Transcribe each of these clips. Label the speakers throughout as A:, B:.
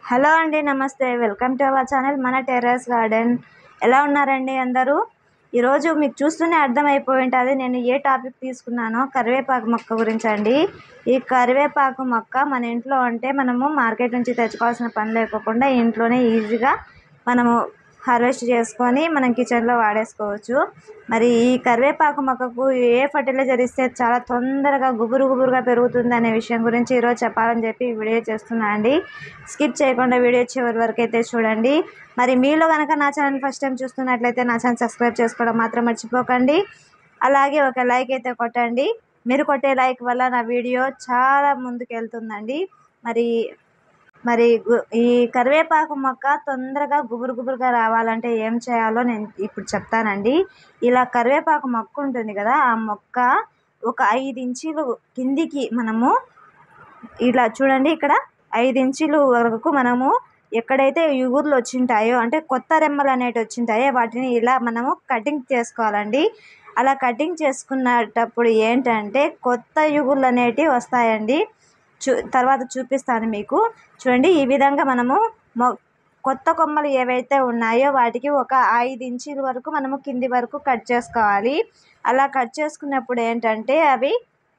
A: hello అండి నమస్తే welcome to our channel మన టెర్రస్ గార్డెన్ ఎలా ఉన్నారండి అందరూ ఈరోజు మీకు చూస్తూనే అర్థమైపోయి ఉంటుంది నేను ఏ టాపిక్ తీసుకున్నానో కరివేపాకు మొక్క గురించి అండి ఈ కరివేపాకు మొక్క మన ఇంట్లో ఉంటే మనము మార్కెట్ నుంచి తెచ్చుకోవాల్సిన పని లేకోకుండా ఇంట్లోనే ఈజీగా మనము హార్వెస్ట్ చేసుకొని మనం కిచెన్లో వాడేసుకోవచ్చు మరి ఈ కరివేపాకు మొక్కకు ఏ ఫర్టిలైజర్ ఇస్తే చాలా తొందరగా గుబురు గుబురుగా పెరుగుతుంది అనే విషయం గురించి ఈరోజు చెప్పాలని చెప్పి ఈ వీడియో చేస్తున్నా అండి స్కిప్ చేయకుండా వీడియో చివరి వరకు అయితే చూడండి మరి మీలో కనుక నా ఛానల్ ఫస్ట్ టైం చూస్తున్నట్లయితే నా ఛానల్ సబ్స్క్రైబ్ చేసుకోవడం మాత్రం మర్చిపోకండి అలాగే ఒక లైక్ అయితే కొట్టండి మీరు కొట్టే లైక్ వల్ల నా వీడియో చాలా ముందుకు వెళ్తుందండి మరి మరి గు- ఈ కరివేపాకు మొక్క తొందరగా గుబురు గుబురుగా రావాలంటే ఏం చేయాలో నేను ఇప్పుడు చెప్తానండి ఇలా కరివేపాకు మొక్క ఉంటుంది కదా ఆ మొక్క ఒక ఐదు ఇంచీలు కిందికి మనము ఇలా చూడండి ఇక్కడ ఐదు ఇంచులు వరకు మనము ఎక్కడైతే ఇగుర్లు వచ్చింటాయో అంటే కొత్త రెమ్మలు అనేవి వచ్చింటాయో వాటిని ఇలా మనము కటింగ్ చేసుకోవాలండి అలా కటింగ్ చేసుకున్నటప్పుడు ఏంటంటే కొత్త ఇగుర్లు అనేటివి వస్తాయండి చూ తర్వాత చూపిస్తాను మీకు చూడండి ఈ విధంగా మనము మొ కొత్త కొమ్మలు ఏవైతే ఉన్నాయో వాటికి ఒక ఐదు ఇంచుల వరకు మనము కింది వరకు కట్ చేసుకోవాలి అలా కట్ చేసుకున్నప్పుడు ఏంటంటే అవి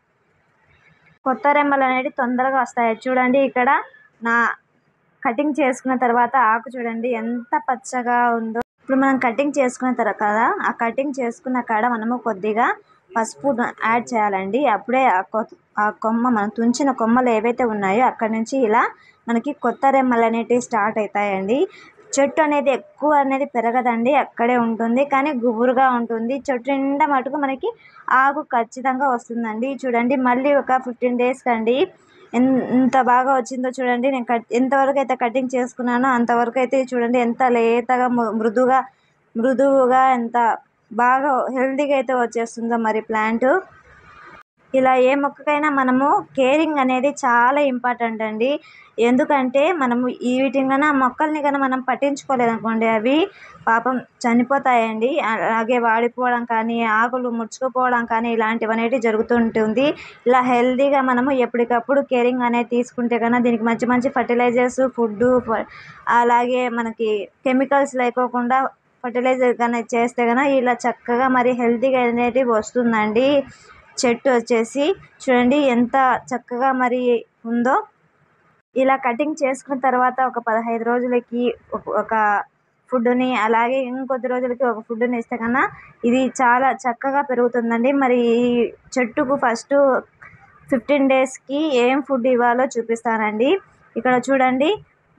A: కొత్త రెమ్మలు అనేవి తొందరగా వస్తాయి చూడండి ఇక్కడ నా కటింగ్ చేసుకున్న తర్వాత ఆకు చూడండి ఎంత పచ్చగా ఉందో ఇప్పుడు మనం కటింగ్ చేసుకున్న తర్వాత కదా ఆ కటింగ్ చేసుకున్న కాడ మనము కొద్దిగా పసుపు యాడ్ చేయాలండి అప్పుడే ఆ కొ- ఆ కొమ్మ మనం తుంచిన కొమ్మలు ఏవైతే ఉన్నాయో అక్కడ నుంచి ఇలా మనకి కొత్త రెమ్మలు అనేటివి స్టార్ట్ అవుతాయండి చెట్టు అనేది ఎక్కువ అనేది పెరగదండి అక్కడే ఉంటుంది కానీ గుబురుగా ఉంటుంది చెట్టు నిండా మటుకు మనకి ఆకు ఖచ్చితంగా వస్తుందండి చూడండి మళ్ళీ ఒక ఫిఫ్టీన్ డేస్కి అండి ఎన్- ఎంత బాగా వచ్చిందో చూడండి నేను కట్ ఎంతవరకు అయితే కటింగ్ చేసుకున్నానో అంతవరకు అయితే చూడండి ఎంత లేతగా ము- మృదుగా మృదువుగా ఎంత బాగా హెల్తీగా అయితే వచ్చేస్తుందో మరి ప్లాంట్ ఇలా ఏ మొక్కకైనా మనము కేరింగ్ అనేది చాలా ఇంపార్టెంట్ అండి ఎందుకంటే మనము ఈ వీటిని కన్నా మొక్కల్ని కన్నా మనం పట్టించుకోలేదనుకోండి అవి పాపం చనిపోతాయండి అలాగే వాడిపోవడం కానీ ఆకులు ముడుచుకుపోవడం కానీ ఇలాంటివి అనేవి జరుగుతుంటుంది ఇలా హెల్తీగా మనము ఎప్పటికప్పుడు కేరింగ్ అనేది తీసుకుంటే కన్నా దీనికి మంచి మంచి ఫర్టిలైజర్స్ ఫుడ్ అలాగే మనకి కెమికల్స్ లేకోకుండా ఫర్టిలైజర్ కానీ చేస్తే కన్నా ఇలా చక్కగా మరి హెల్తీగా అనేది వస్తుందండి చెట్టు వచ్చేసి చూడండి ఎంత చక్కగా మరి ఉందో ఇలా కటింగ్ చేసుకున్న తర్వాత ఒక పదహైదు రోజులకి ఒక- ఒక ఫుడ్ని అలాగే ఇంకొద్ది రోజులకి ఒక ఫుడ్ని ఇస్తే కన్నా ఇది చాలా చక్కగా పెరుగుతుందండి మరి ఈ చెట్టుకు ఫస్ట్ ఫిఫ్టీన్ డేస్కి ఏం ఫుడ్ ఇవ్వాలో చూపిస్తానండి ఇక్కడ చూడండి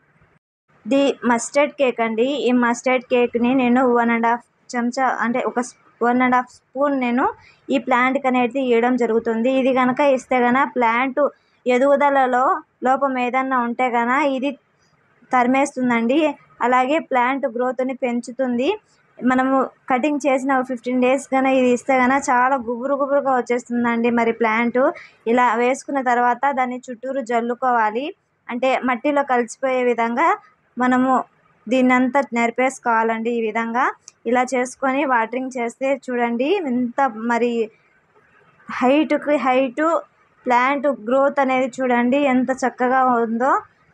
A: ది మస్టర్డ్ కేక్ అండి ఈ మస్టర్డ్ కేక్ని నేను వన్ అండ్ హాఫ్ చెంచా అంటే ఒక వన్ అండ్ హాఫ్ స్పూన్ నేను ఈ ప్లాంట్కి అనేది ఇవ్వడం జరుగుతుంది ఇది కనుక ఇస్తే కనుక ప్లాంట్ ఎదుగుదలలో లోపం ఏదన్నా ఉంటే కనుక ఇది తరిమేస్తుందండి అలాగే ప్లాంట్ గ్రోత్ని పెంచుతుంది మనము కటింగ్ చేసిన ఫిఫ్టీన్ డేస్ కన్నా ఇది ఇస్తే కనుక చాలా గుబురు గుబురుగా వచ్చేస్తుందండి మరి ప్లాంట్ ఇలా వేసుకున్న తర్వాత దాన్ని చుట్టూరు జల్లుకోవాలి అంటే మట్టిలో కలిసిపోయే విధంగా మనము దీన్నంతా నెరిపేసుకోవాలండి ఈ విధంగా ఇలా చేసుకొని వాటరింగ్ చేస్తే చూడండి ఎంత మరి హైట్కి హైటు ప్లాంట్ గ్రోత్ అనేది చూడండి ఎంత చక్కగా ఉందో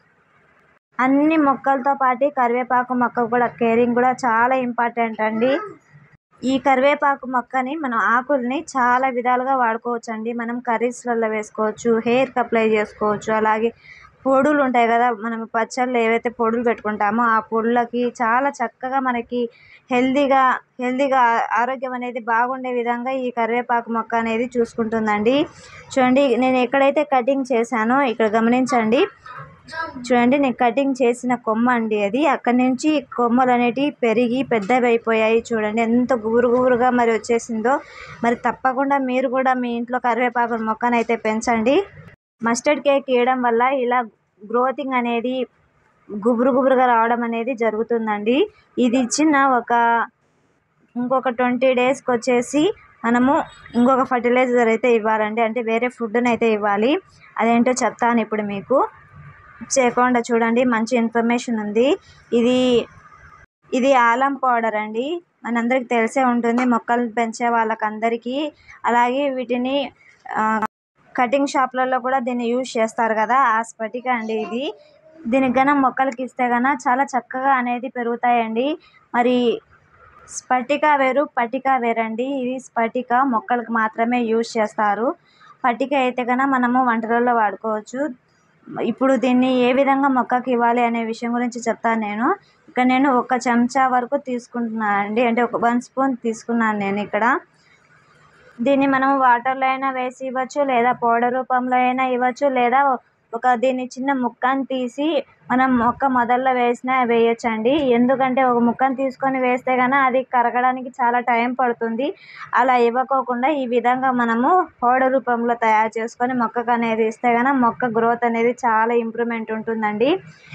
A: అన్ని మొక్కలతో పాటు కరివేపాకు మొక్క కూడా కేరింగ్ కూడా చాలా ఇంపార్టెంట్ అండి ఈ కరివేపాకు మొక్కని మనం ఆకుల్ని చాలా విధాలుగా వాడుకోవచ్చు అండి మనం కర్రీస్లలో వేసుకోవచ్చు హెయిర్కి అప్లై చేసుకోవచ్చు అలాగే పొడులు ఉంటాయి కదా మనం పచ్చళ్ళు ఏవైతే పొడులు పెట్టుకుంటామో ఆ పొడులకి చాలా చక్కగా మనకి హెల్దీగా హెల్దీగా ఆరోగ్యం అనేది బాగుండే విధంగా ఈ కరివేపాకు మొక్క అనేది చూసుకుంటుందండి చూడండి నేను ఎక్కడైతే కటింగ్ చేశానో ఇక్కడ గమనించండి చూడండి నేను కటింగ్ చేసిన కొమ్మ అండి అది అక్కడి నుంచి కొమ్మలు అనేటివి పెరిగి పెద్దవి అయిపోయాయి చూడండి ఎంత గుబురు గుబురుగా మరి వచ్చేసిందో మరి తప్పకుండా మీరు కూడా మీ ఇంట్లో కరివేపాకు మొక్కను అయితే పెంచండి మస్టర్డ్ కేక్ వేయడం వల్ల ఇలా గ్రోతింగ్ అనేది గుబురు గుబురుగా రావడం అనేది జరుగుతుందండి ఇది ఇచ్చిన ఒక ఇంకొక ట్వంటీ డేస్కి వచ్చేసి మనము ఇంకొక ఫర్టిలైజర్ అయితే ఇవ్వాలండి అంటే వేరే ఫుడ్ని అయితే ఇవ్వాలి అదేంటో చెప్తాను ఇప్పుడు మీకు చేయకుండా చూడండి మంచి ఇన్ఫర్మేషన్ ఉంది ఇది ఇది ఆలం పౌడర్ అండి మనందరికి తెలిసే ఉంటుంది మొక్కలు పెంచే వాళ్ళకందరికీ అలాగే వీటిని ఆ, కటింగ్ షాప్లలో కూడా దీన్ని యూజ్ చేస్తారు కదా ఆ స్ఫటిక అండి ఇది దీనికి గన మొక్కలకి ఇస్తే గన చాలా చక్కగా అనేది పెరుగుతాయండి మరి స్ఫటిక వేరు పటిక వేరండి ఇది స్ఫటిక మొక్కలకు మాత్రమే యూజ్ చేస్తారు పటిక అయితే కనుక మనము వంటలలో వాడుకోవచ్చు ఇప్పుడు దీన్ని ఏ విధంగా మొక్కకి ఇవ్వాలి అనే విషయం గురించి చెప్తాను నేను ఇక్కడ నేను ఒక చెంచా వరకు తీసుకుంటున్నాను అండి అంటే ఒక వన్ స్పూన్ తీసుకున్నాను నేను ఇక్కడ దీన్ని మనం వాటర్లో అయినా వేసి ఇవ్వచ్చు లేదా పౌడర్ రూపంలో అయినా ఇవ్వచ్చు లేదా ఒక దీన్ని చిన్న ముక్కని తీసి మనం మొక్క మొదల్లో వేసినా వేయొచ్చండి ఎందుకంటే ఒక ముక్కను తీసుకొని వేస్తే కనుక అది కరగడానికి చాలా టైం పడుతుంది అలా ఇవ్వకోకుండా ఈ విధంగా మనము పౌడర్ రూపంలో తయారు చేసుకొని మొక్కకు అనేది ఇస్తే కనుక మొక్క గ్రోత్ అనేది చాలా ఇంప్రూవ్మెంట్ ఉంటుందండి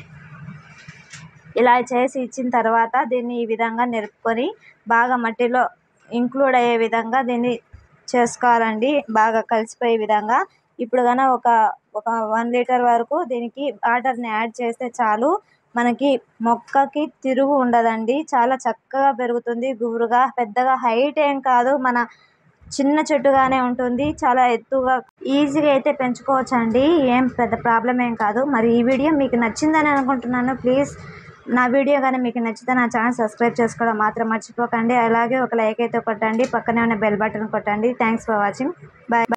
A: ఇలా చేసి ఇచ్చిన తర్వాత దీన్ని ఈ విధంగా నిలుపుకొని బాగా మట్టిలో ఇంక్లూడ్ అయ్యే విధంగా దీన్ని చేసుకోవాలండి బాగా కలిసిపోయే విధంగా ఇప్పుడు కనుక ఒక ఒక వన్ లీటర్ వరకు దీనికి వాటర్ని యాడ్ చేస్తే చాలు మనకి మొక్కకి తిరుగు ఉండదండి చాలా చక్కగా పెరుగుతుంది గుబురుగా పెద్దగా హైట్ ఏం కాదు మన చిన్న చెట్టుగానే ఉంటుంది చాలా ఎత్తుగా ఈజీగా అయితే పెంచుకోవచ్చు అండి ఏం పెద్ద ప్రాబ్లం ఏం కాదు మరి ఈ వీడియో మీకు నచ్చిందని అనుకుంటున్నాను ప్లీజ్ నా వీడియో కానీ మీకు నచ్చితే నా ఛానల్ సబ్స్క్రైబ్ చేసుకోవడం మాత్రం మర్చిపోకండి అలాగే ఒక లైక్ అయితే కొట్టండి పక్కనే ఉన్న బెల్ బటన్ కొట్టండి థ్యాంక్స్ ఫర్ వాచింగ్ బాయ్